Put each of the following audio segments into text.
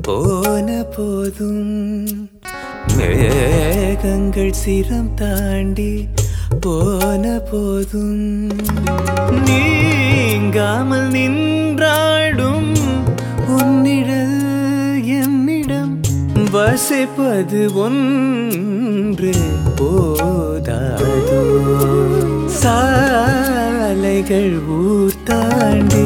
போன போதும் மேகங்கள் சிரம் தாண்டி போன போதும் நீங்காமல் நின்றாடும் உன்னிடல் என்னிடம் வசிப்பது ஒன்று போதாதோ சாலைகள் ஊர் தாண்டி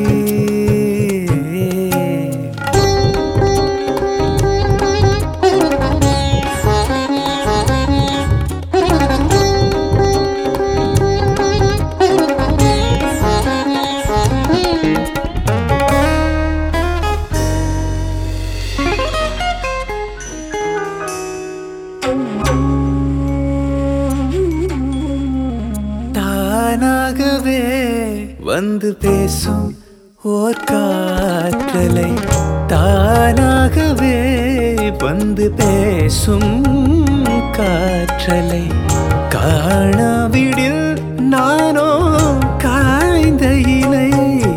தானாகவே வந்து பேசும் ஓர் காற்றலை தானாகவே வந்து பேசும் காற்றலை காணாவிடில் நானோ காய்ந்த இலை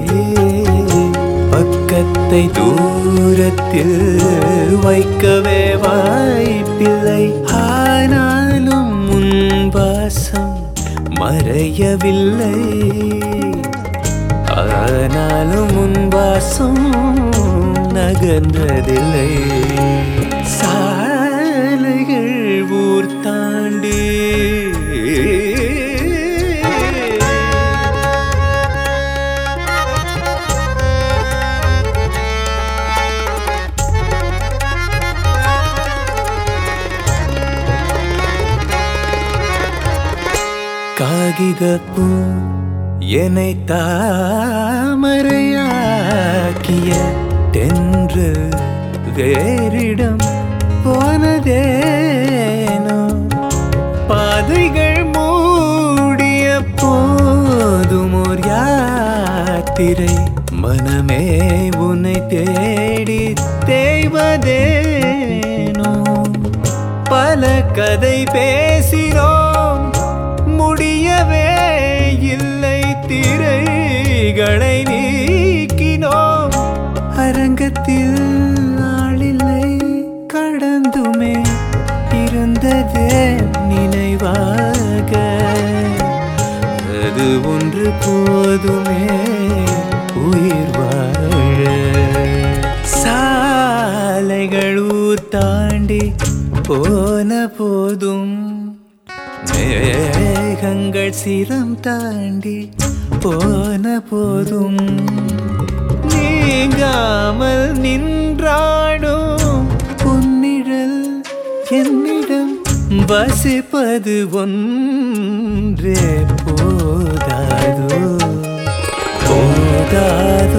பக்கத்தை தூரத்தில் வைக்கவே வாய்ப்பில்லை ஆனாலும் முன் வாசம் மறையவில்லை ஆனாலும் முன் வாசம் நகர்ந்ததில்லை சாலைகள் ஊர் தாண்டி காகிதப்பூ என்னை தாமரையாக்கிய தென்று வேறிடம் போனதேனோ பாதைகள் மூடிய போதும் ஒரு யாத்திரை மனமே உன்னை தேடி தேய்வதேனோ பல கதை பேசினோம் முடியவே இல்லை திரைகளை நீக்கினோம் அரங்கத்தில் ஆளில்லை கடந்துமே இருந்ததே நினைவாக அது ஒன்று போதுமே உயிர் வாழ சாலைகள் ஊர் தாண்டி போன போதும் மேகங்கள் சிரம் தாண்டி போன போதும் நீங்காமல் நின்றாடும் உன்னிழல் என்னிடம் வசிப்பது ஒன்றே போதாதோ போதாதோ